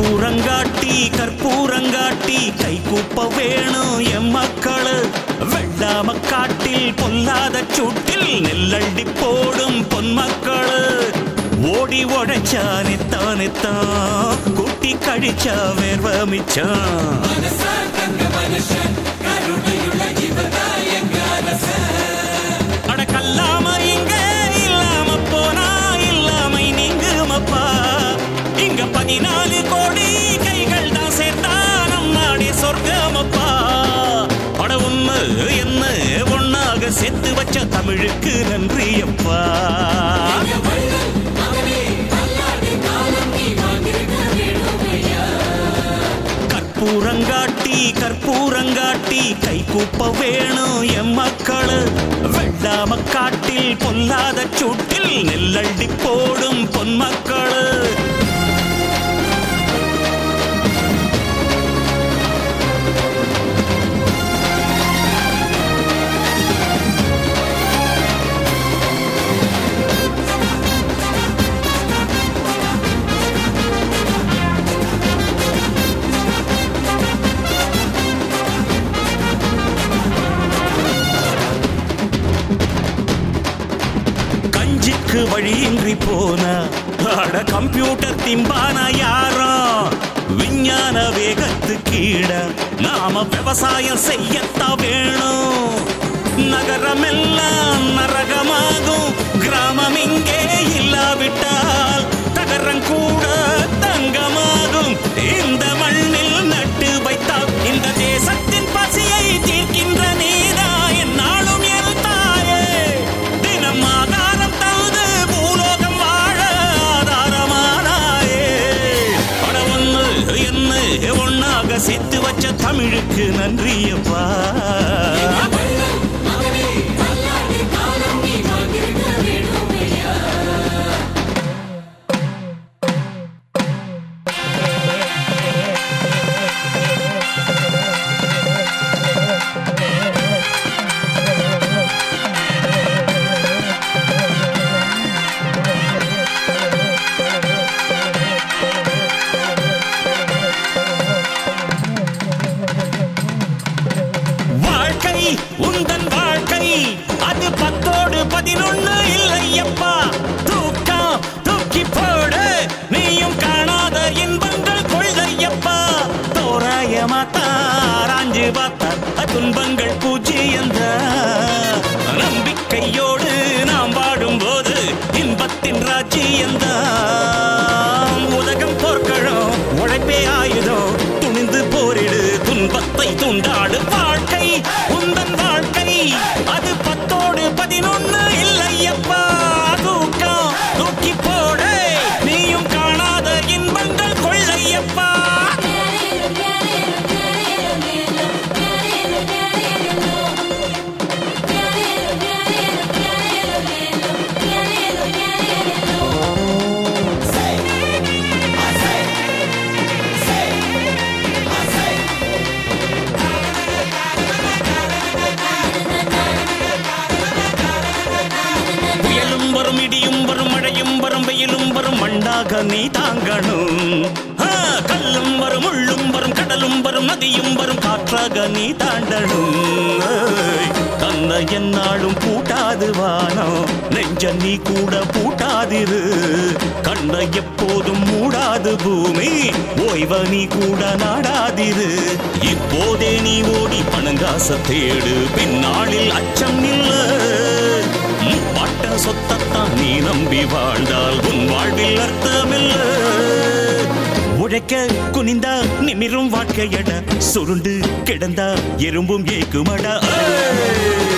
கற்பூரங்காட்டி கற்பூரங்காட்டி கை கூப்ப வேணும் எம் மக்களு வெள்ளாம காட்டில் பொல்லாத சூட்டில் நெல்லள்ளி போடும் பொன்மக்களு ஓடி உழைச்சா நித்தான் நித்தான் கூட்டி கழிச்சா வேர்வ மிச்சம் அட கல்லாம இங்க இல்லாம போனா இல்லாமை நீங்குமப்பா இங்க பதினாலு கோடி கைகள் தான் சேர்த்தா நம் நாடே சொர்க்கமப்பா அட உண்மை என்ன ஒன்னாக சேர்த்து வச்ச தமிழுக்கு நன்றி அப்பா கற்பூரங்காட்டி கற்பூரங்காட்டி கை கூப்ப வேணும் எம் மக்களு வெள்ளாம காட்டில் பொல்லாத சூட்டில் நெல்லள்ளி போடும் பொன்மக்களு கஞ்சிக்கு வழியின்றி போன அட கம்ப்யூட்டர் திம்பான யாரோ விஞ்ஞான வேகத்து கீழ நாம விவசாயம் செய்யத்தான் வேணும் நகரமெல்லாம் நரகமாகும் கிராமம் இங்கே இல்லாவிட்டால் தகரம் கூட தங்கமாகும் இந்த மண்ணில் நட்டு வைத்தால் இந்த தேசத்தின் பசியை தீர்க்கின்ற நீரா என்னாலும் என் தாயே தினம் ஆதாரம் தந்து பூலோகம் வாழ ஆதாரமானாயே அட ஒண்ணு என்ன ஒன்னாக சேர்த்து வச்ச தமிழுக்கு நன்றியப்பா வாழ்க்கை உந்தன் வாழ்க்கை அது பத்தோடு பதினொன்னு இல்லையப்பா தூக்கம் தூக்கி போடு நீயும் காணாத இன்பங்கள் கொள்ளையப்பா தோராயமா தாராஞ்சு பார்த்தா துன்பங்கள் பூஜ்ஜியந்த நம்பிக்கையோடு நாம் வாடும்போது இன்பத்தின் ராஜ்ஜியந்தான் உலகம் போர்க்களம் உழைப்பே ஆயுதம் துணிந்து போரிடு துன்பத்தை துண்டாடு வாழ்க்கை உந்தன் வாழ்க்கை அது பத்தோடு பதினொன்னு இல்லையப்பா தூக்கம் தூக்கி போடு நீயும் காணாத இன்பங்கள் கொள்ளையப்பா புயலும் வரும் இடியும் வரும் மழையும் வரும் வெயிலும் வரும் மண்ணாக நீ தாங்கணும் ஆ, கல்லும் வரும் முள்ளும் வரும் கடலும் வரும் நதியும் வரும் காற்றாக நீ தாண்டணும் ஏய், தன்னை என்னாலும் பூட்டாது வானம் நெஞ்ச நீ கூட பூட்டாதிரு கண்ணை எப்போதும் மூடாது பூமி ஓய்வ நீ கூட நாடாதிரு இப்போதே நீ ஓடி பணங்காச தேடு பின்னாளில் அச்சம் இல்ல பட்ட சொத்தத்தான் நீ நம்பி வாழ்ந்தால் உன் வாழ்வில் அர்த்தமில்ல உழைக்க குனிந்தா நிமிரும் வாழ்க்கையட சுருண்டு கிடந்தா எறும்பும் ஏக்குமடா ஏய்!